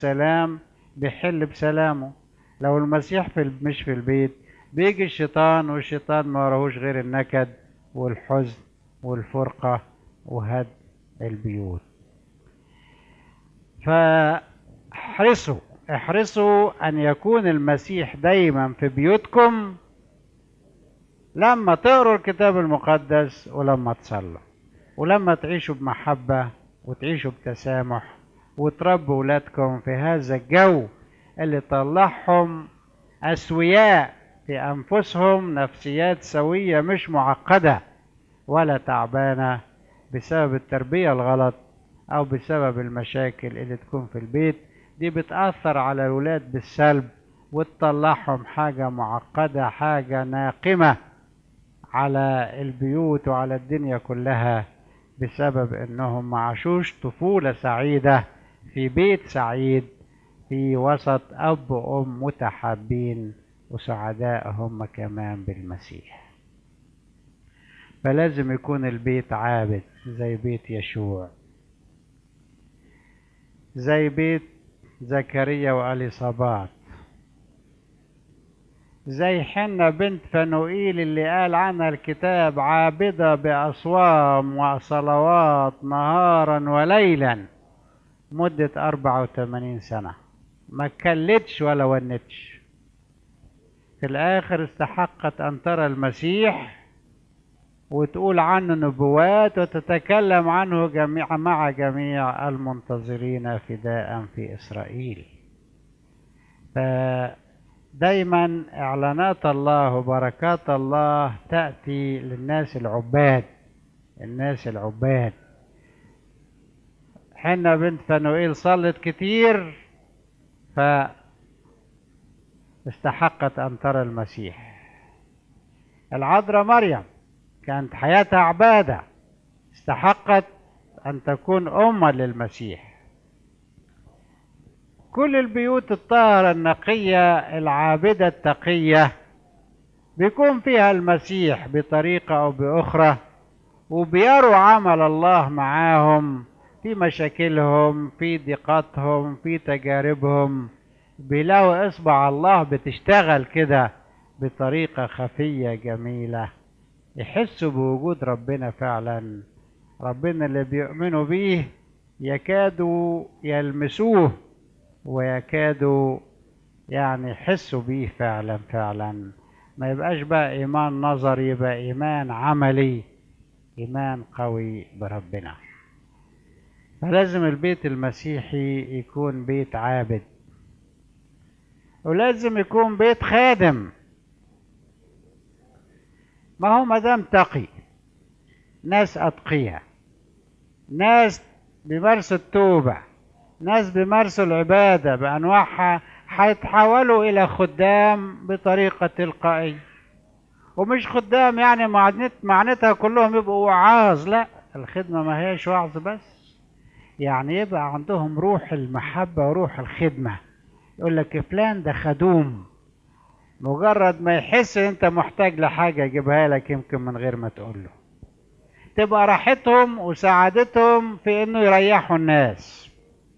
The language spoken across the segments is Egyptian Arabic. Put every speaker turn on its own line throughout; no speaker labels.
سلام بيحل بسلامه لو المسيح في ال- مش في البيت بيجي الشيطان والشيطان ما وراهوش غير النكد والحزن والفرقة وهد البيوت فاحرصوا احرصوا أن يكون المسيح دايما في بيوتكم لما تقروا الكتاب المقدس ولما تصلوا ولما تعيشوا بمحبة وتعيشوا بتسامح وتربوا ولادكم في هذا الجو اللي طلعهم أسوياء في أنفسهم نفسيات سوية مش معقدة ولا تعبانة بسبب التربية الغلط أو بسبب المشاكل اللي تكون في البيت دي بتأثر على الولاد بالسلب وتطلعهم حاجة معقدة حاجة ناقمة على البيوت وعلى الدنيا كلها بسبب انهم ما عاشوش طفولة سعيدة في بيت سعيد في وسط اب وام متحابين وسعداء هم كمان بالمسيح فلازم يكون البيت عابد زي بيت يشوع زي بيت زكريا واليصابات زي حنة بنت فنوئيل اللي قال عنها الكتاب عابدة بأصوام وصلوات نهارا وليلا مدة أربعة وثمانين سنة ما كلتش ولا ونتش في الآخر استحقت أن ترى المسيح وتقول عنه نبوات وتتكلم عنه جميع مع جميع المنتظرين فداء في إسرائيل فدايما إعلانات الله وبركات الله تأتي للناس العباد الناس العباد حنا بنت فنوئيل صلت كتير فاستحقت أن ترى المسيح العذراء مريم كانت حياتها عبادة استحقت أن تكون أما للمسيح كل البيوت الطاهرة النقية العابدة التقية بيكون فيها المسيح بطريقة أو بأخرى وبيروا عمل الله معاهم في مشاكلهم في ضيقاتهم في تجاربهم بيلاقوا إصبع الله بتشتغل كده بطريقة خفية جميلة يحسوا بوجود ربنا فعلا ربنا اللي بيؤمنوا بيه يكادوا يلمسوه ويكادوا يعني يحسوا بيه فعلا فعلا ما يبقاش بقى إيمان نظري يبقى إيمان عملي إيمان قوي بربنا فلازم البيت المسيحي يكون بيت عابد ولازم يكون بيت خادم ما هو مدام تقي ناس أتقياء ناس بيمارسوا التوبة ناس بيمارسوا العبادة بأنواعها هيتحولوا إلى خدام بطريقة تلقائية ومش خدام يعني معنت معناتها كلهم يبقوا وعاظ لا الخدمة ما هيش وعظ بس يعني يبقى عندهم روح المحبة وروح الخدمة يقول لك فلان ده خدوم مجرد ما يحس ان انت محتاج لحاجة يجيبها لك يمكن من غير ما تقول له تبقى راحتهم وسعادتهم في انه يريحوا الناس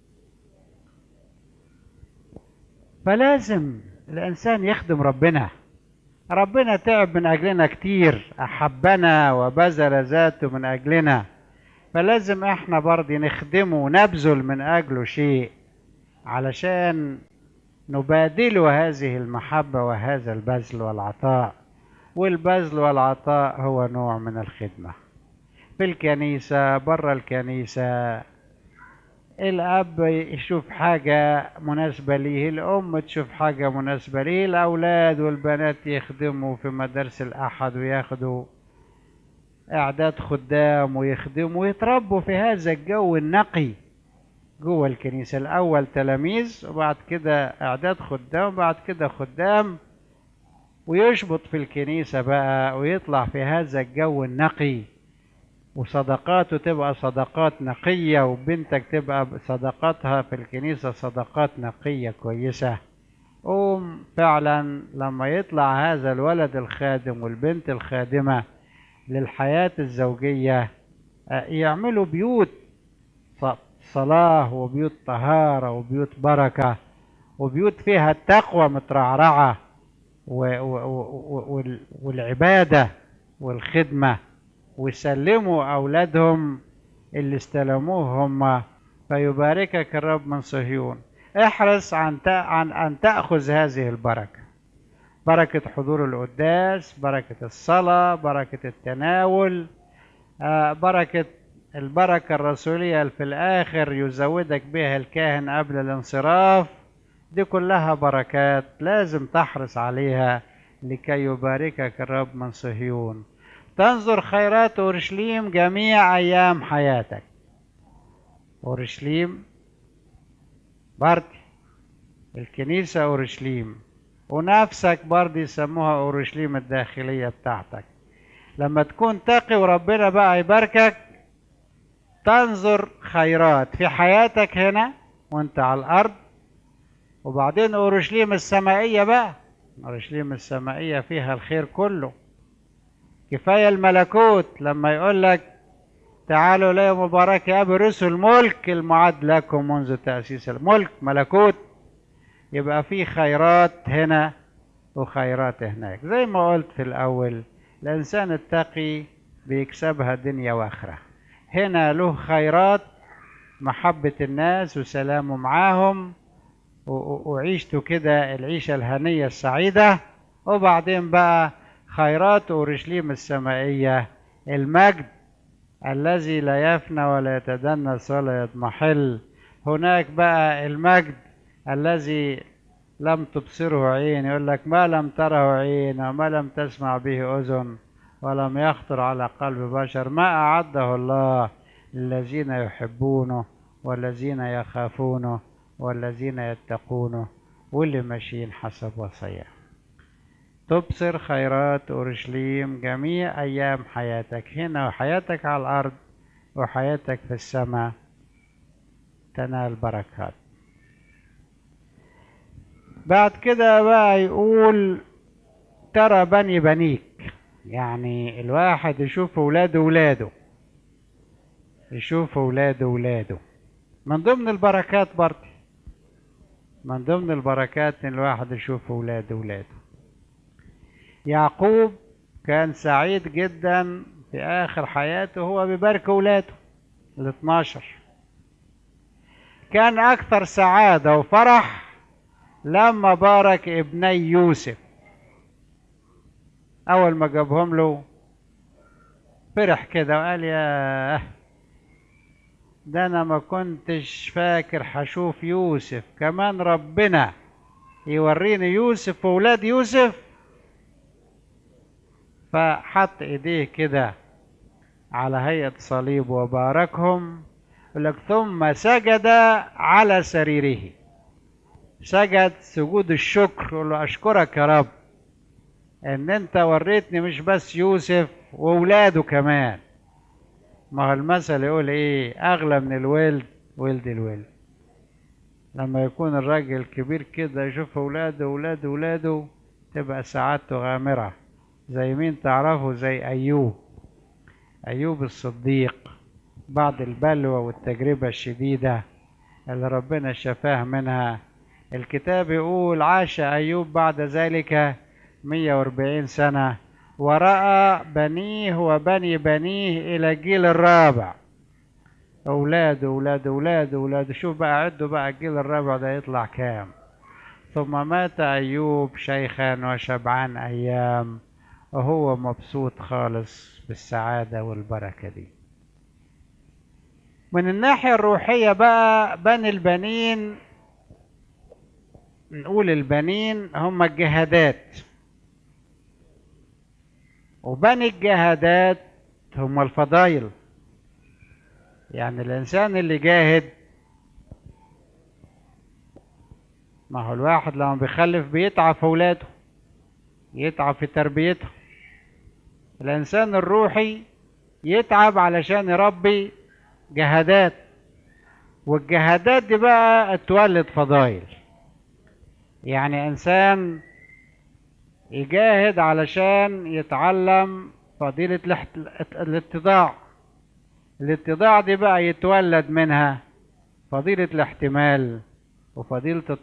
فلازم الانسان يخدم ربنا ربنا تعب من اجلنا كتير احبنا وبذل ذاته من اجلنا فلازم احنا برضه نخدمه ونبذل من اجله شيء علشان نبادل هذه المحبة وهذا البذل والعطاء والبذل والعطاء هو نوع من الخدمة في الكنيسة برا الكنيسة الأب يشوف حاجة مناسبة ليه الأم تشوف حاجة مناسبة ليه الأولاد والبنات يخدموا في مدارس الأحد وياخدوا إعداد خدام ويخدموا ويتربوا في هذا الجو النقي جوه الكنيسة الأول تلاميذ وبعد كده إعداد خدام وبعد كده خدام ويشبط في الكنيسة بقى ويطلع في هذا الجو النقي وصداقاته تبقى صداقات نقية وبنتك تبقى صداقاتها في الكنيسة صداقات نقية كويسة قوم فعلا لما يطلع هذا الولد الخادم والبنت الخادمة للحياة الزوجية يعملوا بيوت صلاة وبيوت طهارة وبيوت بركة وبيوت فيها التقوى مترعرعة و- و- و- وال- والعبادة والخدمة ويسلموا أولادهم اللي استلموه هم فيباركك الرب من صهيون احرص عن تأ- عن أن تأخذ هذه البركة بركة حضور القداس بركة الصلاة بركة التناول آه، بركة البركة الرسولية اللي في الآخر يزودك بها الكاهن قبل الانصراف دي كلها بركات لازم تحرص عليها لكي يباركك الرب من صهيون تنظر خيرات أورشليم جميع أيام حياتك أورشليم برضه الكنيسة أورشليم ونفسك برضه يسموها أورشليم الداخلية بتاعتك لما تكون تقي وربنا بقى يباركك تنظر خيرات في حياتك هنا وانت على الأرض وبعدين أورشليم السمائية بقى أورشليم السمائية فيها الخير كله كفاية الملكوت لما يقول لك تعالوا لي مبارك يا أبي رسل الملك المعد لكم منذ تأسيس الملك ملكوت يبقى في خيرات هنا وخيرات هناك زي ما قلت في الأول الإنسان التقي بيكسبها دنيا وآخرة هنا له خيرات محبة الناس وسلامه معاهم و- و- وعيشته كده العيشة الهنية السعيدة وبعدين بقى خيرات أورشليم السمائية المجد الذي لا يفنى ولا يتدنس ولا يضمحل هناك بقى المجد الذي لم تبصره عين يقول لك ما لم تره عين وما لم تسمع به أذن ولم يخطر على قلب بشر ما أعده الله للذين يحبونه والذين يخافونه والذين يتقونه واللي ماشيين حسب وصيه تبصر خيرات أورشليم جميع أيام حياتك هنا وحياتك على الأرض وحياتك في السماء تنال بركات بعد كده بقى يقول ترى بني بنيك يعني الواحد يشوف ولاده ولاده يشوف ولاده ولاده من ضمن البركات برضه من ضمن البركات ان الواحد يشوف ولاده ولاده يعقوب كان سعيد جدا في آخر حياته هو بيبارك ولاده ال 12 كان أكثر سعادة وفرح لما بارك ابني يوسف أول ما جابهم له فرح كده وقال يا ده أنا ما كنتش فاكر هشوف يوسف كمان ربنا يوريني يوسف وولاد يوسف فحط ايديه كده على هيئة صليب وباركهم يقول لك ثم سجد على سريره سجد سجود الشكر يقول له اشكرك يا رب ان انت وريتني مش بس يوسف واولاده كمان ما هو المثل يقول ايه اغلى من الولد ولد الولد لما يكون الراجل كبير كده يشوف اولاده اولاده اولاده تبقى سعادته غامره زي مين تعرفه زي أيوب أيوب الصديق بعد البلوى والتجربة الشديدة اللي ربنا شفاه منها الكتاب يقول عاش أيوب بعد ذلك 140 سنة ورأى بنيه وبني بنيه إلى الجيل الرابع أولاده أولاده أولاده أولاده شوف بقى عدوا بقى الجيل الرابع ده يطلع كام ثم مات أيوب شيخا وشبعان أيام وهو مبسوط خالص بالسعادة والبركة دي من الناحية الروحية بقى بني البنين نقول البنين هم الجهادات وبني الجهادات هم الفضائل يعني الإنسان اللي جاهد ما هو الواحد لما بيخلف بيتعب في ولاده يتعب في تربيتهم الإنسان الروحي يتعب علشان يربي جهادات والجهادات دي بقى تولد فضائل يعني إنسان يجاهد علشان يتعلم فضيلة الاحت- الاتضاع الاتضاع دي بقى يتولد منها فضيلة الاحتمال وفضيلة